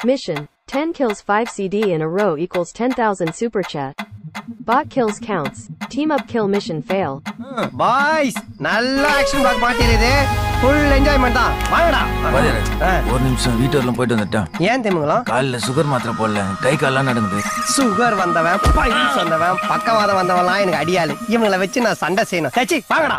Mission 10 kills 5 CD in a row equals 10,000 super chat. Bot kills counts. Team up kill mission fail. Boys நல்ல action block மாட்டிருது full enjoyment தான் வாங்கடா வாத்தியாரே, ஆ. ஒரு நிமிஷம் வீட்டு வரலாம் போயிட்டு வந்துட்டேன் ஏன் திமுங்கலாம் காலைல சுகர் மாத்திரை போடல கை கால்லாம் நடக்குது சுகர் வந்தவன் பைல்ஸ் வந்தவன் பக்கவாதம் வந்தவன்லாம் எனக்கு அடியாளு இவங்களை வச்சு நான் சண்டை செய்யணும் சச்சி வாங்கடா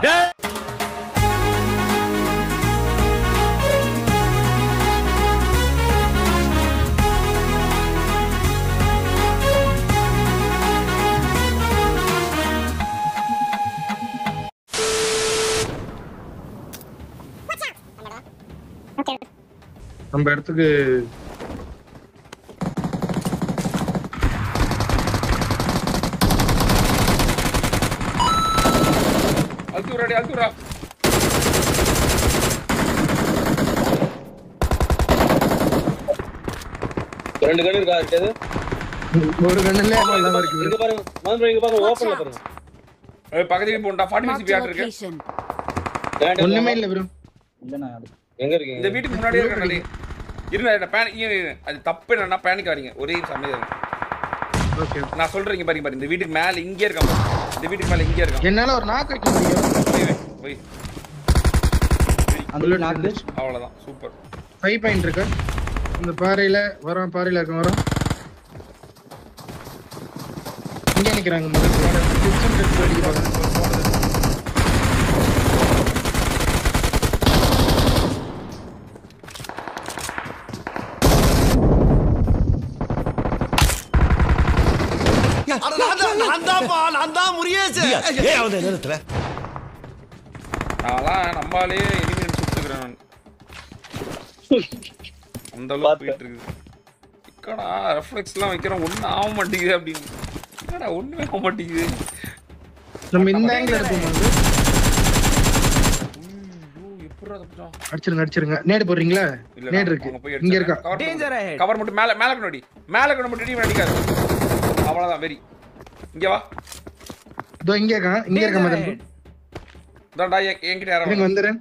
நம்ம இடத்துக்கு அழுத்துறாடி அழுத்துறா ரெண்டு கண்ணு இருக்கா இருக்குது ஒரு கண்ணுல எல்லாம் இருக்கு இங்க பாருங்க மாதிரி இங்க பாருங்க ஓப்பன்ல பாருங்க பக்கத்து வீட்டு bonda forty Marked minutes a ad இருக்கு location. வேண்டாம். ஒண்ணுமே இல்ல ப்ரோ எங்க இருக்கீங்க இந்த வீட்டுக்கு முன்னாடியே இருக்கடி இருங்க பேனிக் அது தப்பு என்னன்னா பேனிக் ஆறீங்க ஒரே சமயம் ஓகே நான் சொல்றேன் பாருங்க பாருங்க இந்த வீட்டுக்கு மேல இங்கே இருக்கான் பாரு. இந்த வீட்டுக்கு மேல இங்கே இருக்கான் என்னால ஒரு நாக்கு வைக்க முடியும் போய் வை, போய் புல்லட் நாக்கு அவ்வளவுதான் சூப்பர் ஃபைவ் பாயிண்ட் இருக்கு இந்த பாறையில வரோம் பாறையில இருக்க வரோம் இங்க நிக்கிறாங்க முதல்ல டிப்ஸ் அண்ட் ட்ரிக்ஸ் அடிக்க பாருங்க நான்லாம் நம்மாலே எலிமினேட் சுட்டுக்கிறேன் அந்த அளவுக்கு போயிட்டு இருக்குது இக்கடா ரெஃப்ளெக்ஸ்லாம் வைக்கிறோம் ஒன்றும் ஆக மாட்டேங்குது அப்படின்னு என்னடா ஒண்ணுமே ஆக மாட்டேங்குது நம்ம இந்த ஆங்கிள் இருப்போம் வந்து ஐயோ, எப்படிடா தப்பிச்சோம்? அடிச்சிருங்க அடிச்சிருங்க நேடு போடுறீங்களா இல்ல, நேடு நான் இருக்கு அங்க போய் இங்க அடிச்சிடுறேன். இருக்கா cover மட்டும் கவர் மட்டும் மேல மேல கண்ணாடி மேல கண்ணு மட்டும் டீம் அடிக்காது அவ்வளவுதான் வெரி இங்க வா இதோ இங்க இருக்கா இங்க இருக்க மதன் இதான்டா என்- என்கிட்ட யாரும் இருங்க வந்துடுறேன்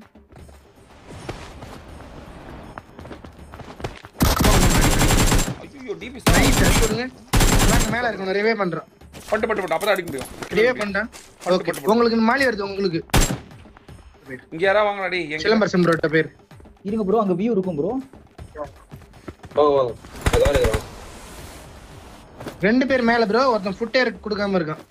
ஐயோ டிபி நைஸ் அடி கொடுங்க நாங்க மேல இருக்கோம் நிறையவே பண்றோம் பட்டு பட்டு பட்டு அப்பதான் அடிக்க முடியும் நிறையவே பண்றேன் ஓகே உங்களுக்கு மாலி வருது உங்களுக்கு இங்க யாரா வாங்கலாடி எங்க சிலம்பரசன் ப்ரோட்ட பேர் இருங்க ப்ரோ அங்க வியூ இருக்கும் ப்ரோ வாங்க வாங்க அது காலி வாங்க ரெண்டு பேர் மேல ப்ரோ ஒருத்தன் ஃபுட்டே கொடுக்காம இருக்கான்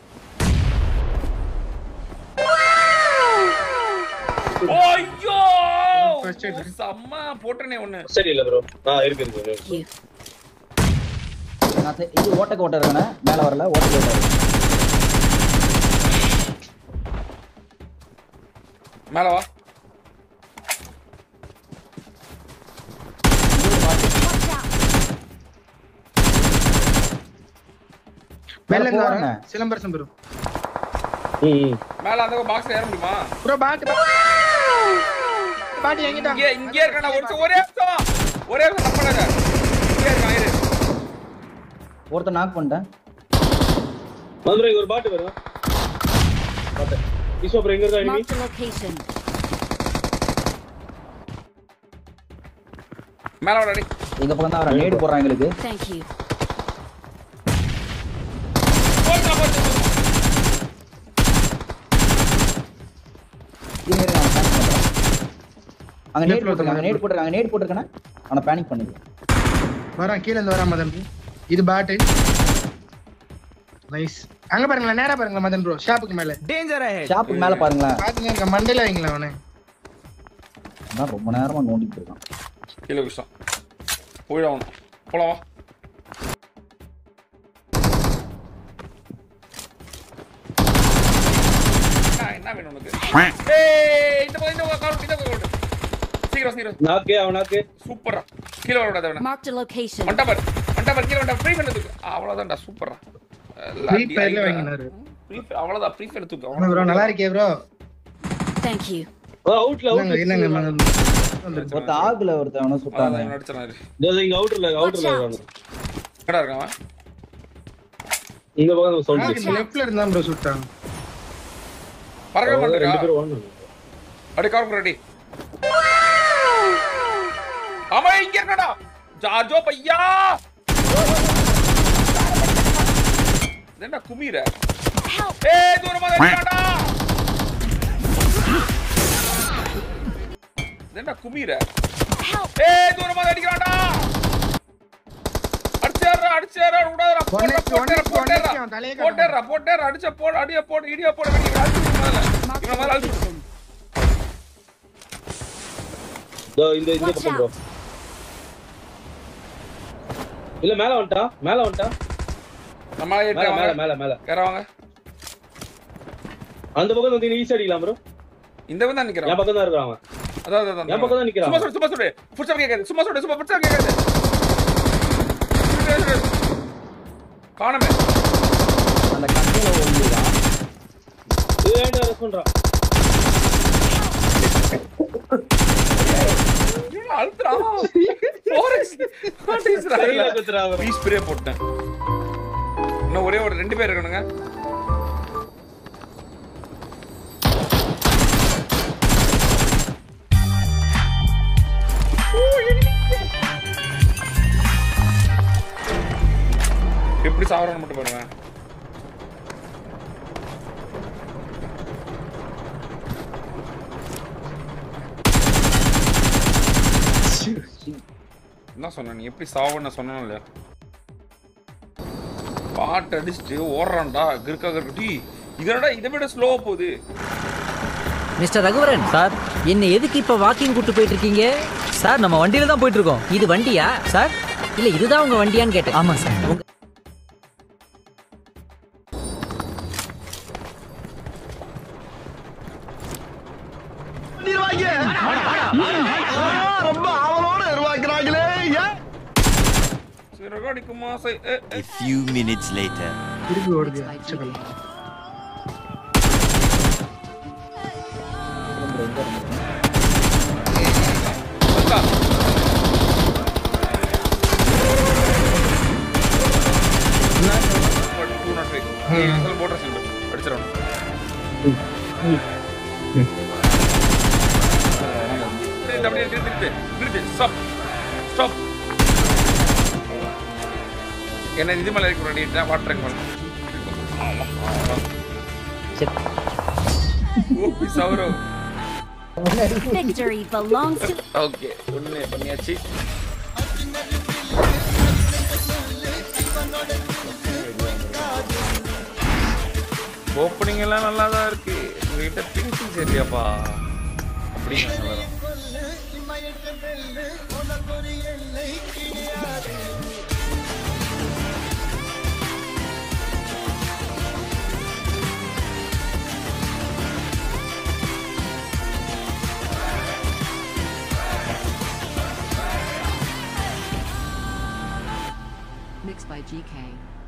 ஐயோ First aid. செம்ம போட்டனே ஒண்ணு சரி இல்ல ப்ரோ ஆ இருக்கு இருக்கு இருக்கு. You. நான் செ- இது ஓட்டக்கு ஓட்ட இருக்கானே மேல வரல ஓட்டக்கு ஓட்ட இருக்கு. மேல வா மேல இருந்து போவாங்க. வரேன் சிலம்பரசன் ப்ரோ ம் ம். மேல அந்த பாக்ஸ்ல ஏற முடியுமா ப்ரோ பாட்டு பாட்டு எங்கிட்ட இங்க இங்க இருக்கா ஒரு நிமிஷம், ஒரே நிமிஷம் ஒரே நிமிஷம் நம்பறாங்க இங்க இருக்கான் இரு ஒருத்தன் நாக் பண்ணிட்டேன் மதுரை இங்க ஒரு பாட்டு வருங்க பாட்டு ஈஸ்வா ப்ரோ எங்க இருக்கா enemy? Marked a location. மேல வாடா டேய் எங்க பக்கம் தான் வரேன் நேடு போடுறான் எங்களுக்கு Thank you. போடுடா, போடு. இருங்க, இருங்க, அவனை panic பண்றேன். அங்க நேட் Left ல போட்டுருக்காங்க நேட் போட்டுருக்காங்க நேட் போட்டுருக்கானே அவனை பேனிக் பண்ணுங்க வரான் கீழ இருந்து வரான் மதன் இது பாட்டு நைஸ் அங்க பாருங்களேன் நேரா பாருங்களேன் மதன் ப்ரோ ஷாப்புக்கு மேல ஷாப்புக்கு மேல பாருங்களேன் பாத்துங்க இருக்க மண்டையில வைங்களேன் அவனை அதான் ரொம்ப நேரமா நோண்டிட்டு இருக்கான் கீழே விஷயம் போயிடும் போலாம் வா என்ன, என்ன வேணும் உனக்கு ஏய் இந்த பக்கம் இந்த பக்கம் கால் இந்த பக்கம் ஓடு. சீக்கிரம் சீக்கிரம் நாக்கு அவன் நாக்கு சூப்பரா கீழே வர விடாத வேணா Marked a location. மண்டபர் மண்டபர் கீழே வண்டா ஃப்ரீ ஃபயர் தூக்கு அவ்வளவுதான்டா சூப்பரா Free Fire ல வாங்கினாரு. அவ்வளவுதான் ஃப்ரீ ஃபயர் தூக்கு என்ன ப்ரோ நல்லா இருக்கே ப்ரோ Thank you. அவுட்ல என்னங்க என்னங்க அவுட்ல மதன் வந்துருச்சு. ஒருத்த ஆகுல ஒருத்தன் அவனை சுட்டாங்க அவ்வளவுதான் நடிச்சாரு இங்க அவுட்டர்ல அவுட்டர்ல Watch இருக்காங்க எங்கடா இருக்கான் அவன்? இந்த பக்கம் ஆ, சவுண்ட் இந்த லெஃப்ட்ல இருந்தா ப்ரோ சுட்டாங்க பறக்க ரெண்டு மாட்டேங்கா பேரும் வாங்க அடி கார் ரெடி அவன் இங்க இருக்கடா ஜார்ஜோ பையா என்ன குமீர ஏய் தூரமா அடிக்கடா என்ன குமீர ஏய் தூரமா அடிக்கறாடா அடிச்சேறா அடிச்சேறா விடாதடா One போடா HP, one போட்டேறா HP, one போட்டேறா HP, அவன் தலையை காட்டுறான். போட்டேறா போட்டேறா அடிச்ச போடு அடிய போடு இடிய போடு வெடி அடிச்சு முதல்ல இவன் மேல அடிச்சு இதோ இந்த இந்த Watch பக்கம் ப்ரோ out. இல்ல மேல வந்துட்டான் மேல வந்துட்டான் நம்ம மேல ஏற்ற மேல வாங்க மேல மேல யாரா வாங்க அந்த பக்கம் வந்து ஈஸி அடிக்கலாம் ப்ரோ இந்த வந்து என் நிக்கிறான் பக்கம் தான் இருக்கான் அவன் அதான் அதான் என் பக்கம் தான் நிக்கிறான். சும்மா சொல்லு சும்மா சொல்லு புடிச்சா கேக்குது சும்மா சொல்லு சும்மா புடிச்சா கேக்குது சொல்லு, சொல்லு. காணுமே அந்த கண்டையில ஒழுங்குதான் இது வேண்டாம் ரெஸ்ட் பண்றான் இவன் அழுத்துறான் Forest. What is that? கையில குத்துறான் அவன். Free spray போட்டேன் இன்னும் ஒரே ஒரு ரெண்டு பேர் இருக்கணுங்க எப்படி சாவரன்னு மட்டும் பாருங்க என்ன சொன்ன நீ எப்படி சாவன்னு நான் சொன்னேன் இல்லையா பாட்டு அடிச்சுட்டு ஓடுறான்டா கிறுக்கா கிறுக்கட்டி இதனடா இதை விட ஸ்லோவா போகுது மிஸ்டர் ரகுவரன் சார் என்ன எதுக்கு இப்ப வாக்கிங் கூட்டு போயிட்டு இருக்கீங்க சார் நம்ம வண்டியில தான் போயிட்டு இருக்கோம் இது வண்டியா சார் இல்ல இதுதான் உங்க வண்டியான்னு கேட்டேன் ஆமா சார் உங்க ரொம்ப அவளோட உருவாக்குறாங்களே ஏன் சிறகு அடிக்குமா சை ஏ, ஏ. A few minutes later. திருப்பி ஓடுது அச்சக்கல். அக்கா. But two not three. ஏய், இதுல போடுற சிம்பல். அடிச்சிடணும். திருட்டு, அப்படியே திருட்டு, திருட்டு, திருட்டு. Stop. Stop. என்ன இது மேல இருக்க ரெடி வாட்டர் ட்ரக் பண்ண சரி. Okay Sourav Victory belongs to okay ஒண்ணு பண்ணியாச்சு ஓப்பனிங் எல்லாம் நல்லா தான் இருக்கு உங்ககிட்ட பினிஷிங் சரியாப்பா அப்படிங்க வரும் Mixed by GK.